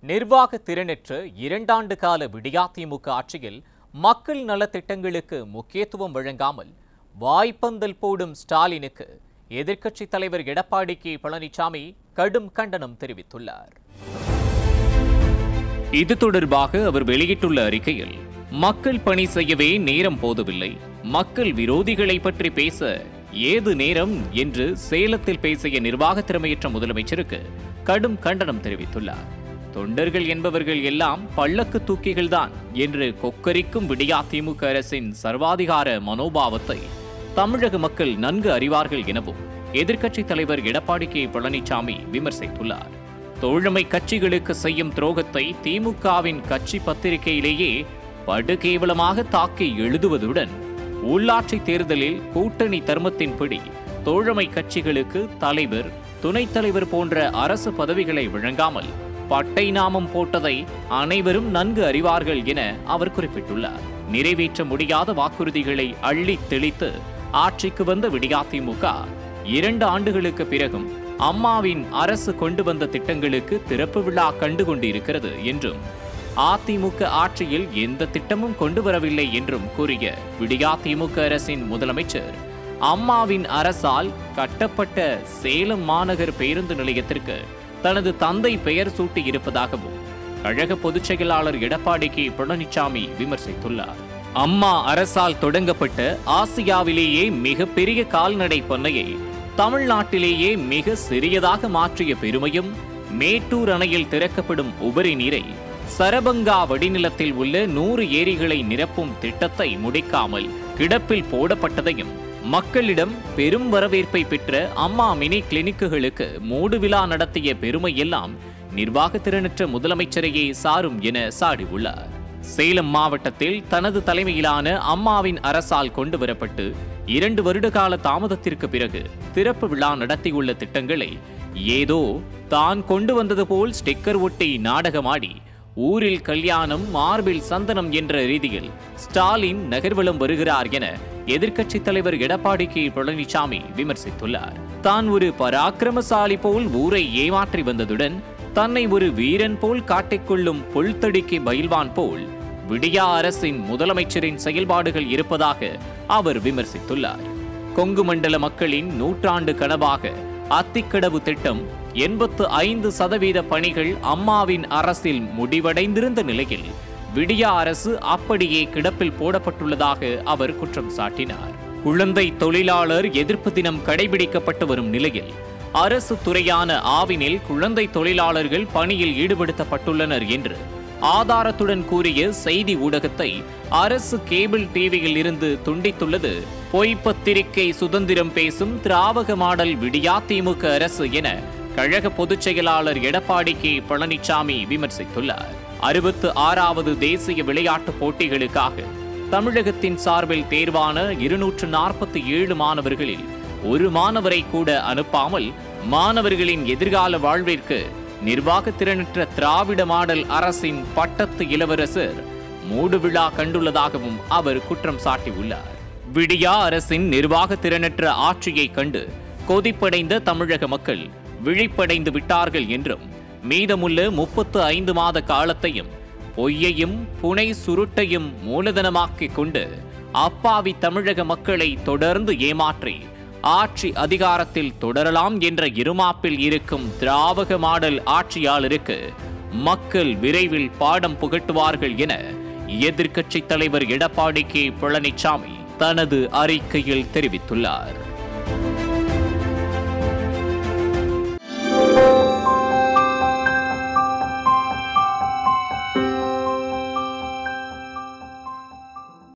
நிர்வாக திறனற்ற இரண்டாண்டு கால விடியாதிமுக ஆட்சியில் மக்கள் நலத்திட்டங்களுக்கு முக்கியத்துவம் வழங்காமல் வாய்ப்பந்தல் போடும் ஸ்டாலினுக்கு எதிர்க்கட்சித் தலைவர் எடப்பாடி கே பழனிசாமி கடும் கண்டனம் தெரிவித்துள்ளார் இது தொடர்பாக அவர் வெளியிட்டுள்ள அறிக்கையில் மக்கள் பணி செய்யவே நேரம் போதவில்லை மக்கள் விரோதிகளை பற்றி பேச ஏது நேரம் என்று சேலத்தில் பேசிய நிர்வாக திறமையற்ற முதலமைச்சருக்கு கடும் கண்டனம் தெரிவித்துள்ளார் தொண்டர்கள் என்பவர்கள் எல்லாம் பள்ளக்கு தூக்கிகள்தான் என்று கொக்கரிக்கும் விடியா திமுக அரசின் சர்வாதிகார மனோபாவத்தை தமிழக மக்கள் நன்கு அறிவார்கள் எனவும் எதிர்க்கட்சித் தலைவர் எடப்பாடி கே பழனிசாமி விமர்சித்துள்ளார் தோழமை கட்சிகளுக்கு செய்யும் துரோகத்தை திமுகவின் கட்சி பத்திரிகையிலேயே படுகேவலமாக தாக்கி எழுதுவதுடன் உள்ளாட்சி தேர்தலில் கூட்டணி தர்மத்தின்படி தோழமை கட்சிகளுக்கு தலைவர் துணைத் தலைவர் போன்ற அரசு பதவிகளை வழங்காமல் பட்டை நாமம் போட்டதை அனைவரும் நன்கு அறிவார்கள் என அவர் குறிப்பிட்டுள்ளார் நிறைவேற்ற முடியாத வாக்குறுதிகளை அள்ளி தெளித்து ஆட்சிக்கு வந்த விடியாதிமுக இரண்டு ஆண்டுகளுக்கு பிறகும் அம்மாவின் அரசு கொண்டு வந்த திட்டங்களுக்கு திறப்பு விழா கண்டு கொண்டிருக்கிறது என்றும் அதிமுக ஆட்சியில் எந்த திட்டமும் கொண்டு வரவில்லை என்றும் கூறிய விடியா திமுக அரசின் முதலமைச்சர் அம்மாவின் அரசால் கட்டப்பட்ட சேலம் மாநகர் பேருந்து நிலையத்திற்கு தனது தந்தை பெயர் சூட்டி இருப்பதாகவும் கழக பொதுச் செயலாளர் எடப்பாடி கே பழனிசாமி விமர்சித்துள்ளார் அம்மா அரசால் தொடங்கப்பட்ட ஆசியாவிலேயே மிகப்பெரிய கால்நடை பண்ணையை தமிழ்நாட்டிலேயே மிக சிறியதாக மாற்றிய பெருமையும் மேட்டூர் அணையில் திறக்கப்படும் உபரி நீரை சரபங்கா வடிநிலத்தில் உள்ள நூறு ஏரிகளை நிரப்பும் திட்டத்தை முடிக்காமல் கிடப்பில் போடப்பட்டதையும் மக்களிடம் பெரும் வரவேற்பை பெற்ற அம்மா மினி கிளினிக்குகளுக்கு மூடு விழா நடத்திய பெருமை எல்லாம் நிர்வாக திறனற்ற முதலமைச்சரையே சாரும் என சாடியுள்ளார் சேலம் மாவட்டத்தில் தனது தலைமையிலான அம்மாவின் அரசால் கொண்டு வரப்பட்டு இரண்டு வருட கால தாமதத்திற்கு பிறகு திறப்பு விழா நடத்தியுள்ள திட்டங்களை ஏதோ தான் கொண்டு வந்தது போல் ஸ்டிக்கர் ஒட்டி நாடகமாடி ஊரில் கல்யாணம் மார்பில் சந்தனம் என்ற ரீதியில் ஸ்டாலின் நகர்வலம் வருகிறார் என எதிர்க்கட்சித் தலைவர் எடப்பாடி கே பழனிசாமி விமர்சித்துள்ளார் தான் ஒரு பராக்கிரமசாலி போல் ஊரை ஏமாற்றி வந்ததுடன் தன்னை ஒரு வீரன் போல் காட்டிக்கொள்ளும் புல்தடிக்கு பயில்வான் போல் விடியா அரசின் முதலமைச்சரின் செயல்பாடுகள் இருப்பதாக அவர் விமர்சித்துள்ளார் கொங்கு மண்டல மக்களின் நூற்றாண்டு கனவாக அத்திக்கடவு திட்டம் எண்பத்து ஐந்து சதவீத பணிகள் அம்மாவின் அரசில் முடிவடைந்திருந்த நிலையில் விடியா அரசு அப்படியே கிடப்பில் போடப்பட்டுள்ளதாக அவர் குற்றம் சாட்டினார் குழந்தை தொழிலாளர் எதிர்ப்பு தினம் கடைபிடிக்கப்பட்டு வரும் நிலையில் அரசு துறையான ஆவினில் குழந்தை தொழிலாளர்கள் பணியில் ஈடுபடுத்தப்பட்டுள்ளனர் என்று ஆதாரத்துடன் கூறிய செய்தி ஊடகத்தை அரசு கேபிள் டிவியில் இருந்து துண்டித்துள்ளது பொய் பத்திரிகை சுதந்திரம் பேசும் திராவக மாடல் விடியா திமுக அரசு என கழக பொதுச் செயலாளர் எடப்பாடி கே பழனிசாமி விமர்சித்துள்ளார் அறுபத்து ஆறாவது தேசிய விளையாட்டுப் போட்டிகளுக்காக தமிழகத்தின் சார்பில் தேர்வான இருநூற்று நாற்பத்தி ஏழு மாணவர்களில் ஒரு மாணவரை கூட அனுப்பாமல் மாணவர்களின் எதிர்கால வாழ்விற்கு நிர்வாக திறனற்ற திராவிட மாடல் அரசின் பட்டத்து இளவரசர் மூடு விழா கண்டுள்ளதாகவும் அவர் குற்றம் சாட்டியுள்ளார் விடியா அரசின் நிர்வாக திறனற்ற ஆட்சியை கண்டு கொதிப்படைந்த தமிழக மக்கள் விழிப்படைந்து விட்டார்கள் என்றும் மீதமுள்ள முப்பத்து ஐந்து மாத காலத்தையும் பொய்யையும் புனை சுருட்டையும் மூலதனமாக்கிக் கொண்டு அப்பாவி தமிழக மக்களை தொடர்ந்து ஏமாற்றி ஆட்சி அதிகாரத்தில் தொடரலாம் என்ற இருமாப்பில் இருக்கும் திராவக மாடல் ஆட்சியாளருக்கு மக்கள் விரைவில் பாடம் புகட்டுவார்கள் என எதிர்க்கட்சித் தலைவர் எடப்பாடி கே பழனிசாமி தனது அறிக்கையில் தெரிவித்துள்ளார்